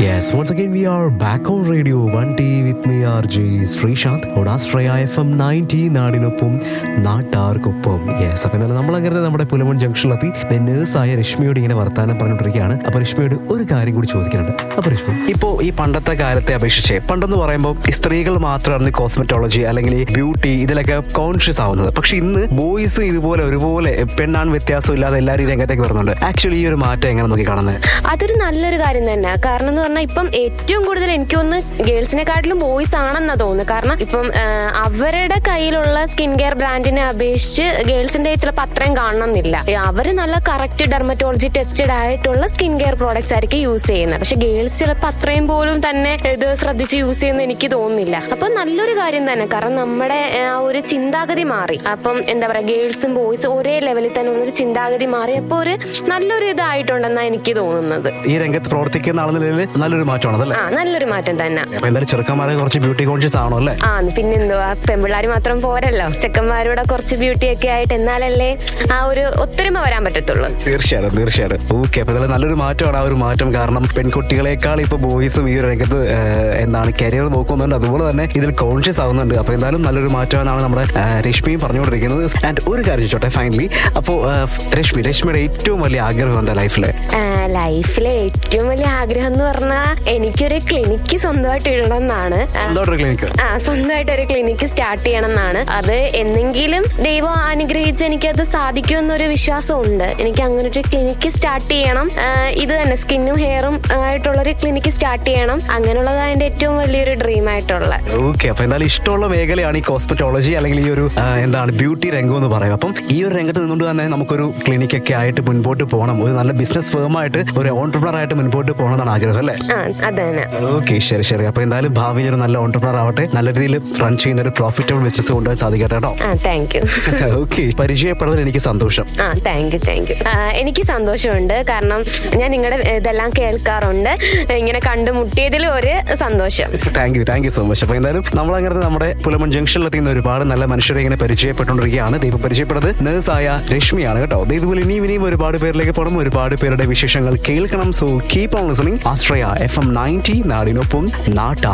Yes, once again we are back on radio 1T with me RJ Sreesanth on Astraya FM 90 നാടിനൊപ്പം നാട്ടാർക്കൊപ്പം yes അപ്പൊ എന്നാലും നമ്മളങ്ങനെ നമ്മുടെ പുലമൺ ജംഗ്ഷനിലെത്തി നേഴ്സായ രശ്മിയോട് ഇങ്ങനെ വർത്താനം പറഞ്ഞുകൊണ്ടിരിക്കുകയാണ് അപ്പൊ രശ്മിയോട് ഒരു കാര്യം കൂടി ചോദിക്കുന്നുണ്ട് അപ്പൊ രശ്മി ഇപ്പോ ഈ പണ്ടത്തെ കാലത്തെ അപേക്ഷിച്ച് പണ്ടെന്ന് പറയുമ്പോൾ ഈ സ്ത്രീകൾ മാത്രമാണ് കോസ്മെറ്റോളജി അല്ലെങ്കിൽ ഈ ബ്യൂട്ടി ഇതിലൊക്കെ കോൺഷ്യസ് ആവുന്നത് പക്ഷെ ഇന്ന് ബോയ്സ് ഇതുപോലെ ഒരുപോലെ പെണ്ണാൻ വ്യത്യാസം ഇല്ലാതെ എല്ലാവരും ഈ രംഗത്തേക്ക് വരുന്നുണ്ട് ആക്ച്വലി ഈ ഒരു മാറ്റം എങ്ങനെ നോക്കി കാണുന്നത് അതൊരു നല്ലൊരു കാര്യം തന്നെ കാരണം എന്ന് പറഞ്ഞാൽ ഇപ്പം ഏറ്റവും കൂടുതൽ എനിക്ക് തോന്നുന്നു ഗേൾസിനെക്കാട്ടിലും ബോയ്സ് ആണെന്നാ തോന്നുന്നത് കാരണം ഇപ്പം ആ, അവരുടെ കയ്യിലുള്ള സ്കിൻ കെയർ ബ്രാൻഡിനെ അപേക്ഷിച്ച് ഗേൾസിന്റെ ചിലപ്പോൾ അത്രയും കാണണമെന്നില്ല അവര് നല്ല കറക്റ്റ് ഡെർമറ്റോളജി ടെസ്റ്റഡ് ആയിട്ടുള്ള സ്കിൻ കെയർ പ്രോഡക്ട്സ് ആയിരിക്കും യൂസ് ചെയ്യുന്നത് പക്ഷെ ഗേൾസ് ചിലപ്പോൾ അത്രയും പോലും തന്നെ ഇത് ശ്രദ്ധിച്ച് യൂസ് ചെയ്യുന്ന എനിക്ക് തോന്നുന്നില്ല അപ്പൊ നല്ലൊരു കാര്യം തന്നെ കാരണം നമ്മുടെ ആ ഒരു ചിന്താഗതി മാറി അപ്പം എന്താ പറയാ ഗേൾസും ബോയ്സും ഒരേ ലെവലിൽ തന്നെ ഉള്ള ഒരു ചിന്താഗതി മാറി അപ്പൊ ഒരു നല്ലൊരു ഇതായിട്ടുണ്ടെന്നാണ് എനിക്ക് തോന്നുന്നത് ഈ രംഗത്ത് പ്രവർത്തിക്കുന്ന ആളെന്ന നിലയിൽ നല്ലൊരു മാറ്റമാണ് അതല്ലേ ആ നല്ലൊരു മാറ്റം തന്നെ അപ്പൊ എന്തായാലും ചെറുക്കന്മാരെ കുറച്ച് ബ്യൂട്ടി കോൺഷ്യസ് ആണോ അല്ലേ ആ പിന്നെന്തുവാ പെമ്പിള്ളാര് മാത്രം പോരല്ലോ ചെക്കന്മാരുടെ കുറച്ച് ബ്യൂട്ടി ഒക്കെ ആയിട്ട് എന്നാലല്ലേ ആ ഒരു ഒത്തൊരുമ വരാൻ പറ്റത്തുള്ളൂ തീർച്ചയായിട്ടും തീർച്ചയായിട്ടും ഓക്കെ അപ്പൊ എന്തായാലും നല്ലൊരു മാറ്റമാണ് ആ ഒരു മാറ്റം കാരണം പെൺകുട്ടികളെക്കാൾ ഇപ്പൊ ബോയ്സും ഈ ഒരു രംഗത്ത് ഏഹ്, എന്താണ് കരിയർ നോക്കുന്നുണ്ട് അതുപോലെ തന്നെ ഇതിൽ കോൺഷ്യസ് ആവുന്നുണ്ട് അപ്പൊ എന്തായാലും നല്ലൊരു മാറ്റമെന്നാണ് നമ്മുടെ ഏഹ്, രശ്മിയും പറഞ്ഞുകൊണ്ടിരിക്കുന്നത് ആൻഡ് ഒരു കാര്യം ചോട്ടെ ഫൈനലി അപ്പോ ഏഹ്, രശ്മി രശ്മിയുടെ ഏറ്റവും വലിയ ആഗ്രഹം എന്താ ലൈഫില് ലൈഫിലെ ഏറ്റവും വലിയ ആഗ്രഹം എന്ന് പറഞ്ഞാൽ എനിക്കൊരു ക്ലിനിക്ക് സ്വന്തമായിട്ട് ഇടണം എന്നാണ് ആ, എന്തോട്ടൊരു ക്ലിനിക്ക് ആ സ്വന്തമായിട്ട് ഒരു ക്ലിനിക്ക് സ്റ്റാർട്ട് ചെയ്യണം എന്നാണ് അത് എന്തെങ്കിലും ദൈവം അനുഗ്രഹിച്ച് എനിക്കത് സാധിക്കുമെന്നൊരു വിശ്വാസം ഉണ്ട് എനിക്ക് അങ്ങനെ ഒരു ക്ലിനിക്ക് സ്റ്റാർട്ട് ചെയ്യണം ആ, ഇത് തന്നെ സ്കിന്നും ഹെയറും ആയിട്ടുള്ള ഒരു ക്ലിനിക്ക് സ്റ്റാർട്ട് ചെയ്യണം അങ്ങനെയുള്ളതാണ് എന്റെ ഏറ്റവും വലിയൊരു ഡ്രീം ആയിട്ടുള്ള ഓക്കെ അപ്പൊ എന്തായാലും ഇഷ്ടമുള്ള മേഖലയാണ് ഈ കോസ്മെറ്റോളജി അല്ലെങ്കിൽ ഈ ഒരു ആ, എന്താണ് ബ്യൂട്ടി രംഗം എന്ന് പറയും അപ്പം ഈ ഒരു രംഗത്ത് നിന്നുകൊണ്ട് തന്നെ നമുക്കൊരു ക്ലിനിക് ഒക്കെ ആയിട്ട് മുൻപോട്ട് പോകണം ഒരു നല്ല ബിസിനസ് ഫേം ആയിട്ട് ഒരു ഓൺടർപ്രണർ ആയിട്ട് മുൻപോട്ട് പോകണം എന്നാണ് ആഗ്രഹം അല്ലേ ആ അത് തന്നെ ഓക്കെ ശരി ശരി അപ്പൊ എന്തായാലും ഭാവിയിൽ ഒരു നല്ല ഓൺടർപ്രണർ ആവട്ടെ നല്ല രീതിയിൽ റൺ ചെയ്യുന്ന ഒരു പ്രോഫിറ്റബിൾ ബിസിനസ് കൊണ്ടുപോകാൻ സാധിക്കട്ടെ കേട്ടോ ആ താങ്ക് യു ഓക്കെ പരിചയപ്പെടുന്നതിൽ എനിക്ക് സന്തോഷം ആ താങ്ക് യു താങ്ക് യു എനിക്ക് സന്തോഷമുണ്ട് കാരണം ഞാൻ നിങ്ങളുടെ ഇതെല്ലാം കേൾക്കാറുണ്ട് ഇങ്ങനെ കണ്ടുമുട്ടിയതിൽ ഒരു സന്തോഷം thank you thank you so much അപ്പൊ എന്തായാലും നമ്മൾ അങ്ങനെ നമ്മുടെ പുലമൺ ജംഗ്ഷനിൽ എത്തുന്ന ഒരുപാട് നല്ല മനുഷ്യരെ ഇങ്ങനെ പരിചയപ്പെട്ടുകൊണ്ടിരിക്കുകയാണ് ദൈവം പരിചയപ്പെടുന്നത് നേഴ്സായ രശ്മിയാണ് കേട്ടോ ദേ ഇതുപോലെ ഇനിയും ഇനിയും ഒരുപാട് പേരിലേക്ക് പോകണം ഒരുപാട് പേരുടെ വിശേഷങ്ങൾ കേൾക്കണം so keep on listening Ashraya F M ninety നാടിനൊപ്പം നാട്ട